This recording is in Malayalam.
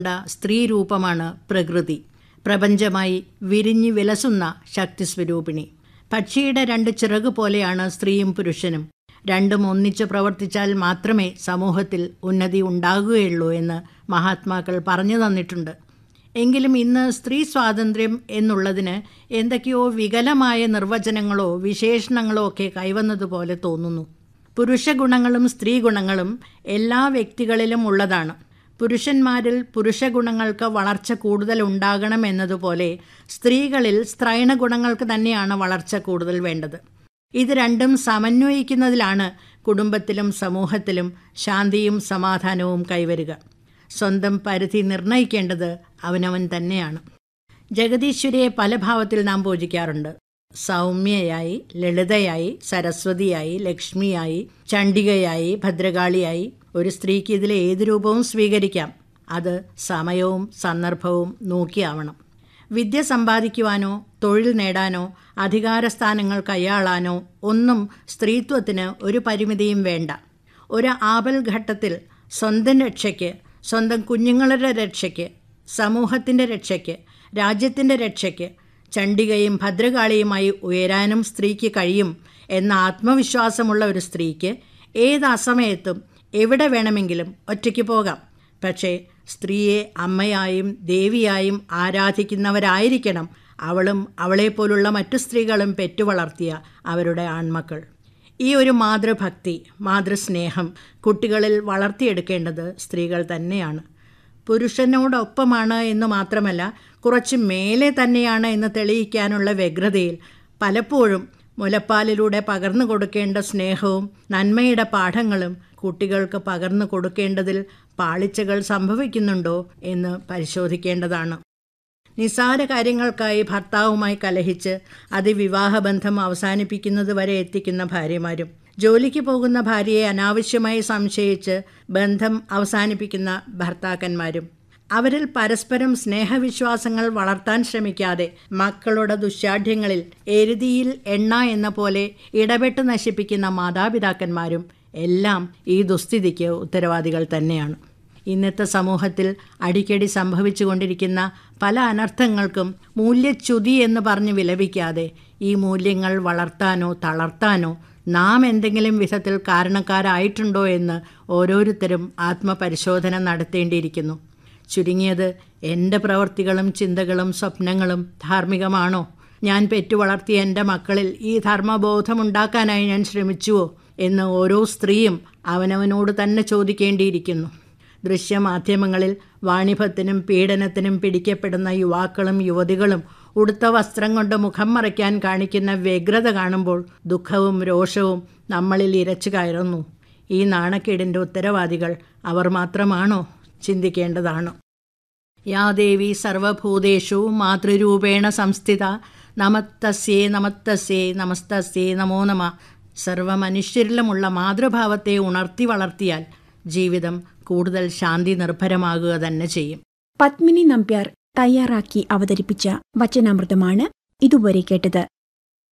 സ്ത്രീ രൂപമാണ് പ്രകൃതി പ്രപഞ്ചമായി വിരിഞ്ഞു വിലസുന്ന ശക്തിസ്വരൂപിണി പക്ഷിയുടെ രണ്ട് ചിറക് പോലെയാണ് സ്ത്രീയും പുരുഷനും രണ്ടും ഒന്നിച്ച് പ്രവർത്തിച്ചാൽ മാത്രമേ സമൂഹത്തിൽ ഉന്നതി ഉണ്ടാകുകയുള്ളൂ എന്ന് മഹാത്മാക്കൾ പറഞ്ഞു തന്നിട്ടുണ്ട് എങ്കിലും ഇന്ന് സ്ത്രീ സ്വാതന്ത്ര്യം എന്നുള്ളതിന് എന്തൊക്കെയോ വികലമായ നിർവചനങ്ങളോ വിശേഷണങ്ങളോ ഒക്കെ കൈവന്നതുപോലെ തോന്നുന്നു പുരുഷ ഗുണങ്ങളും സ്ത്രീ ഗുണങ്ങളും എല്ലാ വ്യക്തികളിലും ഉള്ളതാണ് പുരുഷന്മാരിൽ പുരുഷ ഗുണങ്ങൾക്ക് വളർച്ച കൂടുതൽ ഉണ്ടാകണം എന്നതുപോലെ സ്ത്രീകളിൽ സ്ത്രൈണ ഗുണങ്ങൾക്ക് തന്നെയാണ് വളർച്ച കൂടുതൽ വേണ്ടത് ഇത് രണ്ടും സമന്വയിക്കുന്നതിലാണ് കുടുംബത്തിലും സമൂഹത്തിലും ശാന്തിയും സമാധാനവും കൈവരിക സ്വന്തം പരിധി നിർണയിക്കേണ്ടത് അവനവൻ തന്നെയാണ് ജഗദീശ്വരിയെ പല ഭാവത്തിൽ നാം പൂജിക്കാറുണ്ട് സൗമ്യയായി ലളിതയായി സരസ്വതിയായി ലക്ഷ്മിയായി ചണ്ഡികയായി ഭദ്രകാളിയായി ഒരു സ്ത്രീക്ക് ഇതിലെ ഏത് രൂപവും സ്വീകരിക്കാം അത് സമയവും സന്ദർഭവും നോക്കിയാവണം വിദ്യ സമ്പാദിക്കുവാനോ തൊഴിൽ നേടാനോ അധികാരസ്ഥാനങ്ങൾ കൈയാളാനോ ഒന്നും സ്ത്രീത്വത്തിന് ഒരു പരിമിതിയും വേണ്ട ഒരു ആപൽ ഘട്ടത്തിൽ സ്വന്തം രക്ഷയ്ക്ക് സ്വന്തം കുഞ്ഞുങ്ങളുടെ രക്ഷയ്ക്ക് സമൂഹത്തിൻ്റെ രക്ഷയ്ക്ക് രാജ്യത്തിൻ്റെ രക്ഷയ്ക്ക് ചണ്ഡികയും ഭദ്രകാളിയുമായി ഉയരാനും സ്ത്രീക്ക് കഴിയും എന്ന ആത്മവിശ്വാസമുള്ള ഒരു സ്ത്രീക്ക് ഏത് അസമയത്തും എവിടെ വേണമെങ്കിലും ഒറ്റയ്ക്ക് പോകാം പക്ഷേ സ്ത്രീയെ അമ്മയായും ദേവിയായും ആരാധിക്കുന്നവരായിരിക്കണം അവളും അവളെപ്പോലുള്ള മറ്റു സ്ത്രീകളും പെറ്റുവളർത്തിയ അവരുടെ ആൺമക്കൾ ഈ ഒരു മാതൃഭക്തി മാതൃസ്നേഹം കുട്ടികളിൽ വളർത്തിയെടുക്കേണ്ടത് സ്ത്രീകൾ തന്നെയാണ് പുരുഷനോടൊപ്പമാണ് എന്ന് മാത്രമല്ല കുറച്ച് മേലെ തന്നെയാണ് എന്ന് തെളിയിക്കാനുള്ള വ്യഗ്രതയിൽ പലപ്പോഴും മുലപ്പാലിലൂടെ പകർന്നു കൊടുക്കേണ്ട സ്നേഹവും നന്മയുടെ പാഠങ്ങളും കുട്ടികൾക്ക് പകർന്നു കൊടുക്കേണ്ടതിൽ പാളിച്ചകൾ സംഭവിക്കുന്നുണ്ടോ എന്ന് പരിശോധിക്കേണ്ടതാണ് നിസാര കാര്യങ്ങൾക്കായി ഭർത്താവുമായി കലഹിച്ച് അതിവിവാഹബന്ധം അവസാനിപ്പിക്കുന്നത് വരെ എത്തിക്കുന്ന ഭാര്യമാരും ജോലിക്ക് പോകുന്ന ഭാര്യയെ അനാവശ്യമായി സംശയിച്ച് ബന്ധം അവസാനിപ്പിക്കുന്ന ഭർത്താക്കന്മാരും അവരിൽ പരസ്പരം സ്നേഹവിശ്വാസങ്ങൾ വളർത്താൻ ശ്രമിക്കാതെ മക്കളുടെ ദുശാഠ്യങ്ങളിൽ എരുതിയിൽ എണ്ണ എന്ന പോലെ ഇടപെട്ട് നശിപ്പിക്കുന്ന മാതാപിതാക്കന്മാരും എല്ലാം ഈ ദുസ്ഥിതിക്ക് ഉത്തരവാദികൾ തന്നെയാണ് ഇന്നത്തെ സമൂഹത്തിൽ അടിക്കടി സംഭവിച്ചുകൊണ്ടിരിക്കുന്ന പല അനർത്ഥങ്ങൾക്കും മൂല്യച്യുതി എന്ന് പറഞ്ഞ് വിലപിക്കാതെ ഈ മൂല്യങ്ങൾ വളർത്താനോ തളർത്താനോ നാം എന്തെങ്കിലും വിധത്തിൽ കാരണക്കാരായിട്ടുണ്ടോ എന്ന് ഓരോരുത്തരും ആത്മപരിശോധന നടത്തേണ്ടിയിരിക്കുന്നു ചുരുങ്ങിയത് എൻ്റെ പ്രവർത്തികളും ചിന്തകളും സ്വപ്നങ്ങളും ധാർമ്മികമാണോ ഞാൻ പെറ്റുവളർത്തിയ എൻ്റെ മക്കളിൽ ഈ ധർമ്മബോധമുണ്ടാക്കാനായി ഞാൻ ശ്രമിച്ചുവോ എന്ന് ഓരോ സ്ത്രീയും അവനവനോട് തന്നെ ചോദിക്കേണ്ടിയിരിക്കുന്നു ദൃശ്യമാധ്യമങ്ങളിൽ വാണിഭത്തിനും പീഡനത്തിനും പിടിക്കപ്പെടുന്ന യുവാക്കളും യുവതികളും ഉടുത്ത വസ്ത്രം കൊണ്ട് മുഖം മറയ്ക്കാൻ കാണിക്കുന്ന വ്യഗ്രത കാണുമ്പോൾ ദുഃഖവും രോഷവും നമ്മളിൽ ഇരച്ചു കയറുന്നു ഈ നാണക്കേടിൻ്റെ ഉത്തരവാദികൾ അവർ മാത്രമാണോ ചിന്തിക്കേണ്ടതാണ് യാ ദേവി സർവഭൂതേഷു മാതൃരൂപേണ സംസ്ഥിത നമത്തസ്യേ നമത്തസ്യേ നമസ്തസ്യേ നമോ നമ സർവമനുഷ്യരിലുമുള്ള മാതൃഭാവത്തെ ഉണർത്തി വളർത്തിയാൽ ജീവിതം കൂടുതൽ ശാന്തി നിർഭരമാകുക തന്നെ ചെയ്യും പത്മിനി നമ്പ്യാർ തയ്യാറാക്കി അവതരിപ്പിച്ച വചനാമൃതമാണ് ഇതുവരെ കേട്ടത്